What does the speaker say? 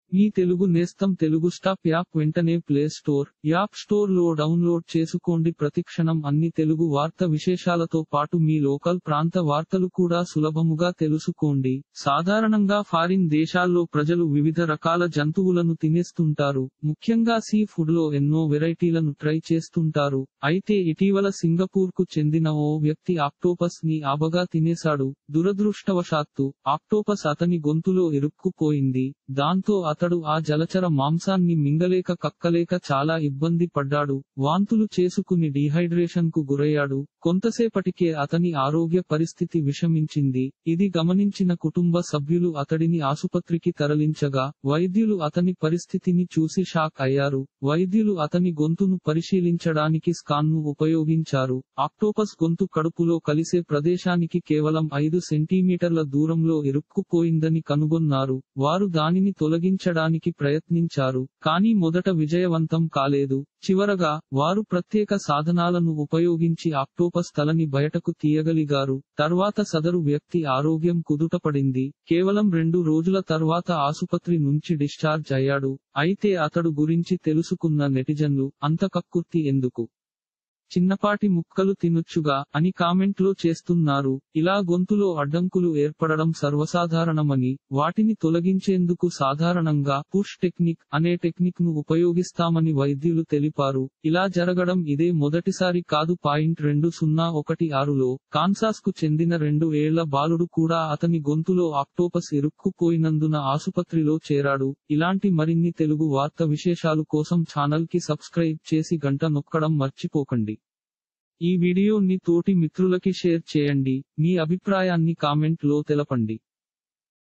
మీ తెలుగు నేస్తం Telugu stop app వెంటనే play store app store లో డౌన్లోడ్ చేసుకోండి ప్రతిక్షణం అన్ని తెలుగు వార్త విశేషాలతో పాటు మీ లోకల్ ప్రాంత వార్తలు కూడా సులభముగా తెలుసుకోండి సాధారణంగా ఫారిన్ దేశాల్లో ప్రజలు వివిధ రకాల జంతువులను తినేస్తుంటారు ముఖ్యంగా సీ ఫుడ్ లో ఎన్నో వెరైటీలను ట్రై చేస్తుంటారు అయితే ఇటీవల సింగపూర్ కు చెందిన ఓ వ్యక్తి ఆక్టోపస్ ని ఆబగా తినేశాడు దురదృష్టవశాత్తు ఆక్టోపస్ అతని గొంతులో ఇరుక్కుపోయింది దాంతో అతడు ఆ జలచర మాంసాన్ని మింగలేక కక్కలేక చాలా ఇబ్బంది పడ్డాడు వాంతులు చేసుకుని డీహైడ్రేషన్ కు గురయ్యాడు కొంతసేపటికే అతని ఆరోగ్య పరిస్థితి విషమించింది ఇది గమనించిన కుటుంబ సభ్యులు అతడిని ఆసుపత్రికి తరలించగా వైద్యులు అతని పరిస్థితిని చూసి షాక్ అయ్యారు వైద్యులు అతని గొంతును పరిశీలించడానికి స్కాన్ ను ఉపయోగించారు ఆక్టోపస్ గొంతు కడుపులో కలిసే ప్రదేశానికి కేవలం ఐదు సెంటీమీటర్ల దూరంలో ఇరుక్కుపోయిందని కనుగొన్నారు వారు దానిని తొలగించడానికి ప్రయత్నించారు కానీ మొదట విజయవంతం కాలేదు చివరగా వారు ప్రత్యేక సాధనాలను ఉపయోగించి ఆక్టోపస్ తలని బయటకు తీయగలిగారు తర్వాత సదరు వ్యక్తి ఆరోగ్యం కుదుటపడింది కేవలం రెండు రోజుల తర్వాత ఆసుపత్రి నుంచి డిశ్చార్జ్ అయ్యాడు అయితే అతడు గురించి తెలుసుకున్న నెటిజన్లు అంత కక్కుర్తి ఎందుకు చిన్నపాటి ముక్కలు తినొచ్చుగా అని కామెంట్లో చేస్తున్నారు ఇలా గొంతులో అడ్డంకులు ఏర్పడడం సర్వసాధారణమని వాటిని తొలగించేందుకు సాధారణంగా పుష్ టెక్నిక్ అనే టెక్నిక్ ను ఉపయోగిస్తామని వైద్యులు తెలిపారు ఇలా జరగడం ఇదే మొదటిసారి కాదు పాయింట్ రెండు సున్నా ఒకటి ఆరులో కాన్సాస్ కు చెందిన రెండు ఏళ్ల బాలుడు కూడా అతని గొంతులో ఆక్టోపస్ ఇరుక్కుపోయినందున ఆసుపత్రిలో చేరాడు ఇలాంటి మరిన్ని తెలుగు వార్త విశేషాలు కోసం ఛానల్ కి సబ్స్క్రైబ్ చేసి గంట నొక్కడం మర్చిపోకండి ఈ వీడియోని తోటి మిత్రులకి షేర్ చేయండి మీ అభిప్రాయాన్ని కామెంట్ లో తెలపండి